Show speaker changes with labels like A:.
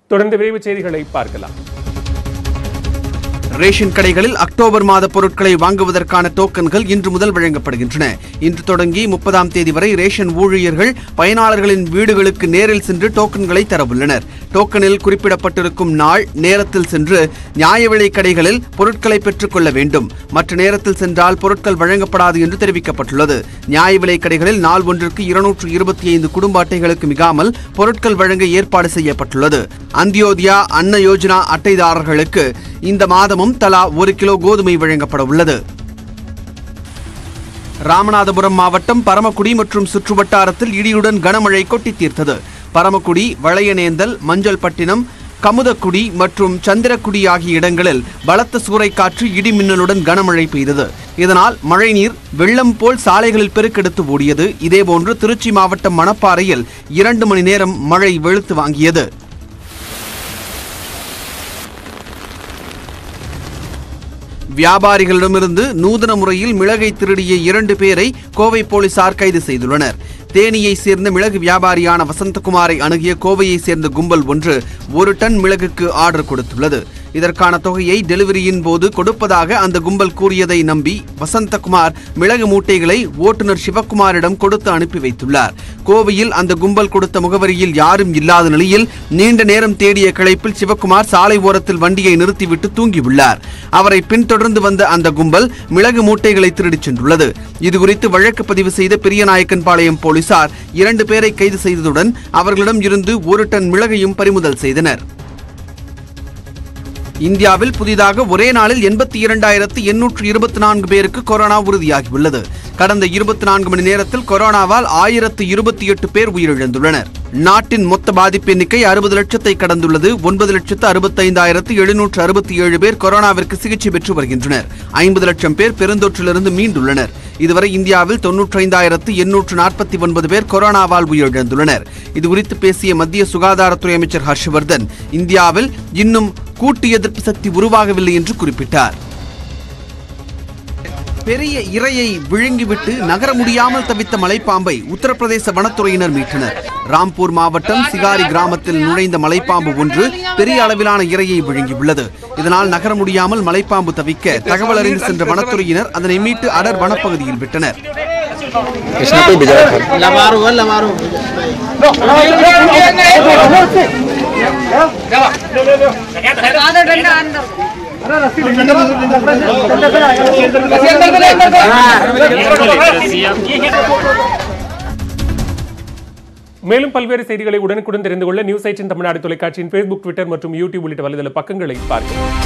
A: தொடர்ந்து விரைவு செய்திகளை பார்க்கலாம்
B: ரேஷன் கடைகளில் அக்டோபர் மாத பொருட்களை வாங்குவதற்கான டோக்கன்கள் இன்று முதல் வழங்கப்படுகின்றன இன்று தொடங்கி முப்பதாம் தேதி வரை ரேஷன் ஊழியர்கள் பயனாளர்களின் வீடுகளுக்கு நேரில் சென்று டோக்கன்களை தரவுள்ளனர் டோக்கனில் குறிப்பிடப்பட்டிருக்கும் நாள் நேரத்தில் சென்று நியாய விலைக் கடைகளில் பொருட்களை பெற்றுக்கொள்ள வேண்டும் மற்ற நேரத்தில் சென்றால் பொருட்கள் வழங்கப்படாது என்று தெரிவிக்கப்பட்டுள்ளது நியாய விலைக் கடைகளில் நாள் ஒன்றிற்கு இருநூற்று இருபத்தி ஐந்து குடும்ப அட்டைகளுக்கு மிகாமல் பொருட்கள் வழங்க ஏற்பாடு செய்யப்பட்டுள்ளது அந்தியோதயா அன்ன யோஜனா அட்டைதாரர்களுக்கு இந்த மாதமும் தலா ஒரு கிலோ கோதுமை வழங்கப்பட உள்ளது ராமநாதபுரம் மாவட்டம் பரமக்குடி மற்றும் சுற்றுவட்டாரத்தில் இடியுடன் கனமழை கொட்டி தீர்த்தது பரமக்குடி வளையநேந்தல் மஞ்சள்பட்டினம் கமுதக்குடி மற்றும் சந்திரக்குடி ஆகிய இடங்களில் பலத்த சூறைக்காற்று இடி மின்னலுடன் கனமழை பெய்தது இதனால் மழைநீர் வெள்ளம் போல் சாலைகளில் பெருக்கெடுத்து ஓடியது இதேபோன்று திருச்சி மாவட்டம் மணப்பாறையில் இரண்டு மணி நேரம் மழை வெளுத்து வாங்கியது வியாபாரிகளிடமிருந்து நூதன முறையில் மிளகை திருடிய இரண்டு பேரை கோவை போலீசார் கைது செய்துள்ளனர் தேனியை சேர்ந்த மிளகு வியாபாரியான வசந்தகுமாரை அணுகிய கோவையை சேர்ந்த கும்பல் ஒன்று ஒரு டன் மிளகுக்கு ஆர்டர் கொடுத்துள்ளது இதற்கான தொகையை டெலிவரியின் போது கொடுப்பதாக அந்த கும்பல் கூறியதை நம்பி வசந்தகுமார் மிளகு மூட்டைகளை ஓட்டுநர் சிவக்குமாரிடம் கொடுத்து அனுப்பி வைத்துள்ளார் கோவையில் அந்த கும்பல் கொடுத்த முகவரியில் யாரும் இல்லாத நிலையில் நீண்ட நேரம் தேடிய கிளைப்பில் சிவக்குமார் சாலை ஓரத்தில் வண்டியை நிறுத்திவிட்டு தூங்கியுள்ளார் அவரை பின்தொடர்ந்து வந்த அந்த கும்பல் மிளகு மூட்டைகளை திருடிச் சென்றுள்ளது இதுகுறித்து வழக்கு பதிவு செய்த பெரியநாயக்கன்பாளையம் போலீசார் இரண்டு பேரை கைது செய்ததுடன் அவர்களிடம் இருந்து ஒரு டன் மிளகையும் பறிமுதல் செய்தனர் இந்தியாவில் புதிதாக ஒரே நாளில் எண்பத்தி இரண்டாயிரத்து எண்ணூற்று இருபத்தி நான்கு பேருக்கு கொரோனா உறுதியாகியுள்ளது கடந்த இருபத்தி நான்கு மணி நேரத்தில் கொரோனாவால் ஆயிரத்து இருபத்தி எட்டு பேர் உயிரிழந்துள்ளனர் நாட்டின் மொத்த பாதிப்பு எண்ணிக்கை அறுபது லட்சத்தை கடந்துள்ளது ஒன்பது லட்சத்து அறுபத்தைந்தாயிரத்து எழுநூற்று அறுபத்தி ஏழு பேர் கொரோனாவிற்கு சிகிச்சை பெற்று வருகின்றனர் ஐம்பது லட்சம் பேர் பெருந்தொற்றிலிருந்து மீண்டுள்ளனர் இதுவரை இந்தியாவில் தொன்னூற்றைந்தாயிரத்து எண்ணூற்று நாற்பத்தி ஒன்பது பேர் கொரோனாவால் உயிரிழந்துள்ளனர் இதுகுறித்து பேசிய மத்திய சுகாதாரத்துறை அமைச்சர் ஹர்ஷவர்தன் இந்தியாவில் இன்னும் கூட்டு எதிர்ப்பு சக்தி உருவாகவில்லை என்று குறிப்பிட்டார் பெரிய இரையை விழுங்கிவிட்டு நகர முடியாமல் தவித்த மலைப்பாம்பை உத்தரப்பிரதேச வனத்துறையினர் மீட்டனர் ராம்பூர் மாவட்டம் சிகாரி கிராமத்தில் நுழைந்த மலைப்பாம்பு ஒன்று பெரிய அளவிலான இரையை விழுங்கியுள்ளது இதனால் நகர முடியாமல் மலைப்பாம்பு தவிக்க தகவல் அறிந்து சென்ற வனத்துறையினர் அதனை மீட்டு அடர் வனப்பகுதியில் விட்டனர்
C: इसने कोई बिजारा था
D: लमारो है लमारो
E: आधा डंडा अंदर
A: மேலும் பல்வேறு செய்திகளை உடனுக்குடன் தெரிந்து கொள்ள நியூஸ் எயிட்டின் தமிழ்நாடு தொலைக்காட்சியின் ஃபேஸ்புக் ட்விட்டர் மற்றும் யூடியூப் உள்ளிட்ட வலைதள பக்கங்களை பார்க்கலாம்